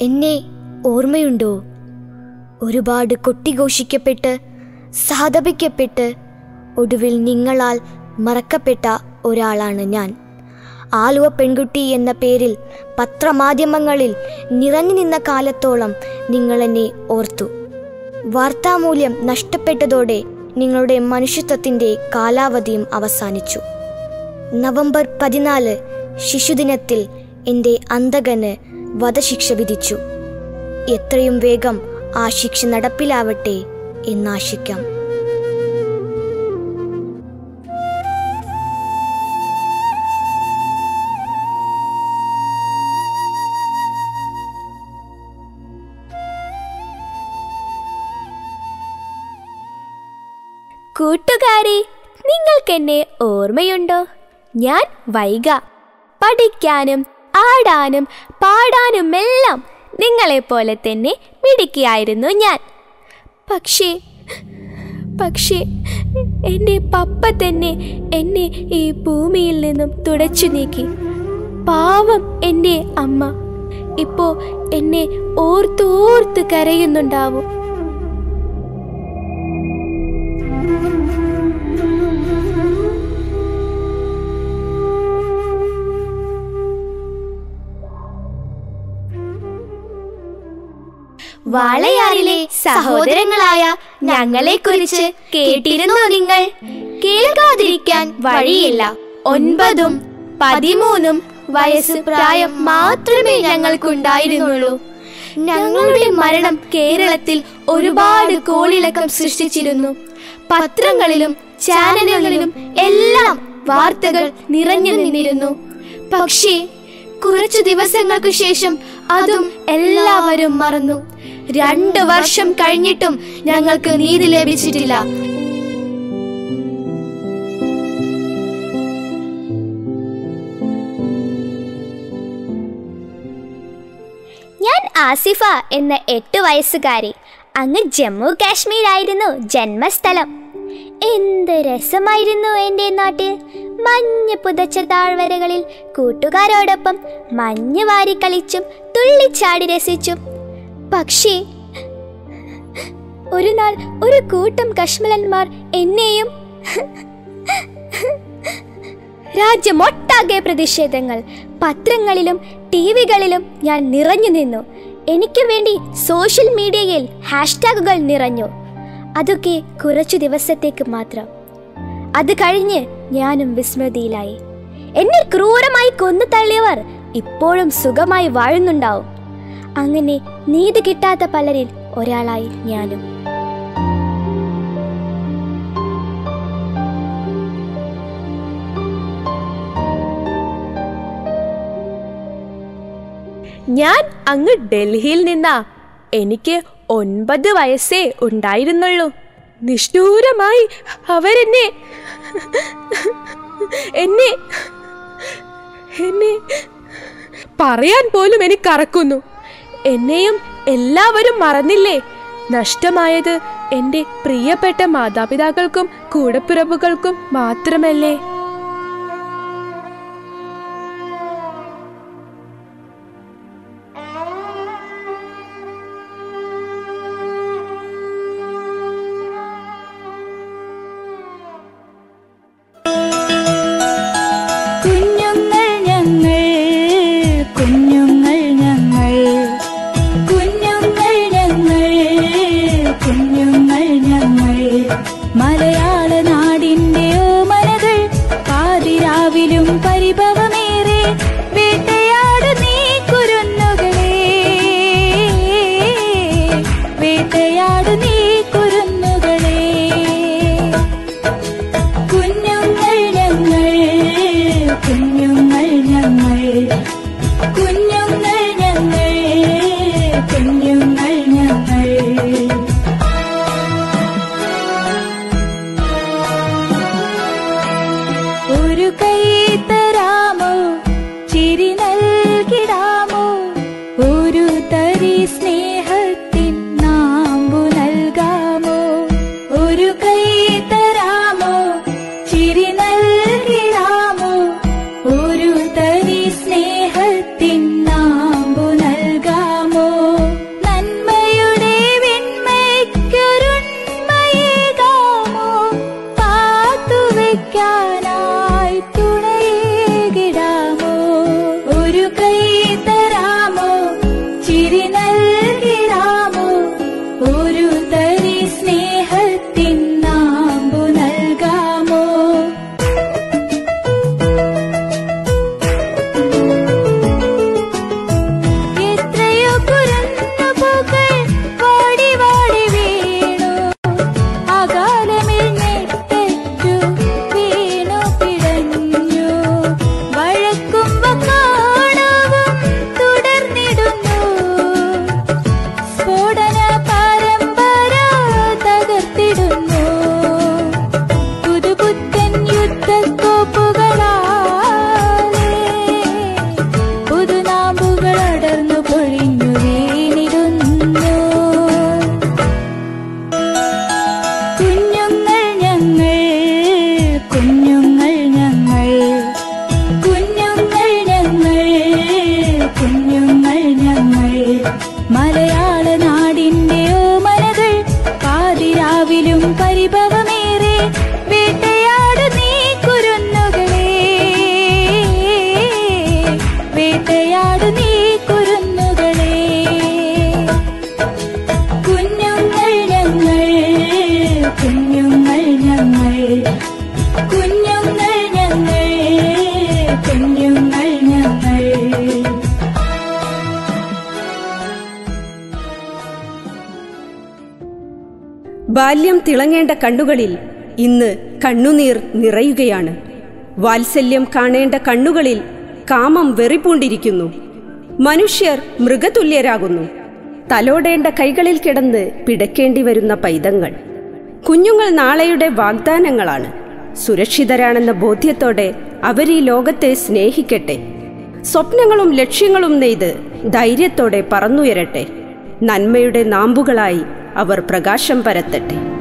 എന്നെ ഓർമ്മയുണ്ടോ ഒരുപാട് കൊട്ടിഘോഷിക്കപ്പെട്ട് സഹതപിക്കപ്പെട്ട് ഒടുവിൽ നിങ്ങളാൽ മറക്കപ്പെട്ട ഒരാളാണ് ഞാൻ ആലുവ പെൺകുട്ടി എന്ന പേരിൽ പത്രമാധ്യമങ്ങളിൽ നിറഞ്ഞു നിന്ന കാലത്തോളം നിങ്ങളെന്നെ ഓർത്തു വാർത്താമൂല്യം നഷ്ടപ്പെട്ടതോടെ നിങ്ങളുടെ മനുഷ്യത്വത്തിൻ്റെ കാലാവധിയും അവസാനിച്ചു നവംബർ പതിനാല് ശിശുദിനത്തിൽ എൻ്റെ അന്തകന് വധശിക്ഷ വിധിച്ചു എത്രയും വേഗം ആ ശിക്ഷ നടപ്പിലാവട്ടെ എന്നാശിക്കാം കൂട്ടുകാരെ നിങ്ങൾക്കെന്നെ ഓർമ്മയുണ്ടോ ഞാൻ വൈക പഠിക്കാനും ആടാനും പാടാനുമെല്ലാം നിങ്ങളെപ്പോലെ തന്നെ മിടുക്കിയായിരുന്നു ഞാൻ പക്ഷേ പക്ഷേ എൻ്റെ പപ്പ തന്നെ എന്നെ ഈ ഭൂമിയിൽ നിന്നും തുടച്ചു നീക്കി പാവം എൻ്റെ അമ്മ ഇപ്പോ എന്നെ ഓർത്തോർത്ത് കരയുന്നുണ്ടാവും വാളയാറിലെ സഹോദരങ്ങളായ ഞങ്ങളെക്കുറിച്ച് കേട്ടിരുന്നോ നിങ്ങൾ കേൾക്കാതിരിക്കാൻ വഴിയില്ല ഒൻപതും പതിമൂന്നും വയസ്സ് പ്രായം മാത്രമേ ഞങ്ങൾക്കുണ്ടായിരുന്നുള്ളൂ ഞങ്ങളുടെ മരണം കേരളത്തിൽ ഒരുപാട് കോളിളക്കം സൃഷ്ടിച്ചിരുന്നു പത്രങ്ങളിലും ചാനലുകളിലും എല്ലാം വാർത്തകൾ നിറഞ്ഞു നിന്നിരുന്നു പക്ഷേ കുറച്ചു ദിവസങ്ങൾക്ക് ശേഷം അതും എല്ലാവരും മറന്നു രണ്ടു വർഷം കഴിഞ്ഞിട്ടും ഞങ്ങൾക്ക് നീതി ലഭിച്ചിട്ടില്ല ഞാൻ ആസിഫ എന്ന എട്ട് വയസ്സുകാരി അങ്ങ് ജമ്മു കാശ്മീരായിരുന്നു ജന്മസ്ഥലം എന്ത് രസമായിരുന്നു എൻ്റെ നാട്ടിൽ മഞ്ഞ് പുതച്ച താഴ്വരകളിൽ കൂട്ടുകാരോടൊപ്പം മഞ്ഞ് വാരി കളിച്ചും തുള്ളിച്ചാടി രസിച്ചും പക്ഷേ ഒരു നാൾ ഒരു കൂട്ടം കശ്മലന്മാർ എന്നെയും രാജ്യമൊട്ടാകെ പ്രതിഷേധങ്ങൾ പത്രങ്ങളിലും ടി വികളിലും ഞാൻ നിറഞ്ഞു നിന്നു എനിക്ക് വേണ്ടി സോഷ്യൽ മീഡിയയിൽ ഹാഷ്ടാഗുകൾ നിറഞ്ഞു അതൊക്കെ കുറച്ചു ദിവസത്തേക്ക് മാത്രം അത് കഴിഞ്ഞ് ഞാനും വിസ്മൃതിയിലായി എന്നെ ക്രൂരമായി കൊന്നു തള്ളിയവർ ഇപ്പോഴും സുഖമായി വാഴുന്നുണ്ടാവും അങ്ങനെ നീതി കിട്ടാത്ത പലരിൽ ഒരാളായി ഞാനും ഞാൻ അങ്ങ് ഡൽഹിയിൽ നിന്നാ എനിക്ക് ഒൻപത് വയസ്സേ ഉണ്ടായിരുന്നുള്ളൂ നിഷ്ഠൂരമായി അവരെന്നെ എന്നെ എന്നെ പറയാൻ പോലും എനിക്കറക്കുന്നു എന്നെയും എല്ലാവരും മറന്നില്ലേ നഷ്ടമായത് എൻ്റെ പ്രിയപ്പെട്ട മാതാപിതാക്കൾക്കും കൂടപ്പിറപ്പുകൾക്കും മാത്രമല്ലേ കുഞ്ഞുങ്ങൾ ഞങ്ങൾ കുഞ്ഞുങ്ങൾ ഞങ്ങൾ കുഞ്ഞുങ്ങൾ ഞങ്ങൾ കുഞ്ഞുങ്ങൾ ഞങ്ങൾ മലയാള നാടിന്റെ ഓമനകൾ പാതിരാവിലും പരിഭവമേറെ വേട്ടയാട് നീ കുരുന്നുകളെ വേട്ടയാട് നീ കുരുന്നുകളെ കുഞ്ഞുങ്ങൾ ഞങ്ങൾ കുഞ്ഞുങ്ങൾ ഞങ്ങൾ കുഞ്ഞുങ്ങൾ ഞങ്ങൾ കുഞ്ഞുങ്ങൾ ഞങ്ങൾ ഒരു കൈ തരാമോ ചിരി നൽകിടാമോ ഒരു തരി സ്നേഹത്തിൻ നാമ്പു നൽകാമോ ഒരു കൈ തരാമോ ചിരി നൽകിടാമോ ഒരു തരി സ്നേഹത്തിൻ നാമ്പു നൽകാമോ ഞങ്ങൾ കുഞ്ഞുങ്ങൾ ഞങ്ങൾ കുഞ്ഞുങ്ങൾ ഞങ്ങൾ ബാല്യം തിളങ്ങേണ്ട കണ്ണുകളിൽ ഇന്ന് കണ്ണുനീർ നിറയുകയാണ് വാത്സല്യം കാണേണ്ട കണ്ണുകളിൽ കാമം വെറിപൂണ്ടിരിക്കുന്നു മനുഷ്യർ മൃഗതുല്യരാകുന്നു തലോടേണ്ട കൈകളിൽ കിടന്ന് പിടയ്ക്കേണ്ടി വരുന്ന പൈതങ്ങൾ കുഞ്ഞുങ്ങൾ നാളെയുടെ വാഗ്ദാനങ്ങളാണ് സുരക്ഷിതരാണെന്ന ബോധ്യത്തോടെ അവർ ഈ ലോകത്തെ സ്നേഹിക്കട്ടെ സ്വപ്നങ്ങളും ലക്ഷ്യങ്ങളും നെയ്ത് ധൈര്യത്തോടെ പറന്നുയരട്ടെ നന്മയുടെ നാമ്പുകളായി അവർ പ്രകാശം പരത്തട്ടെ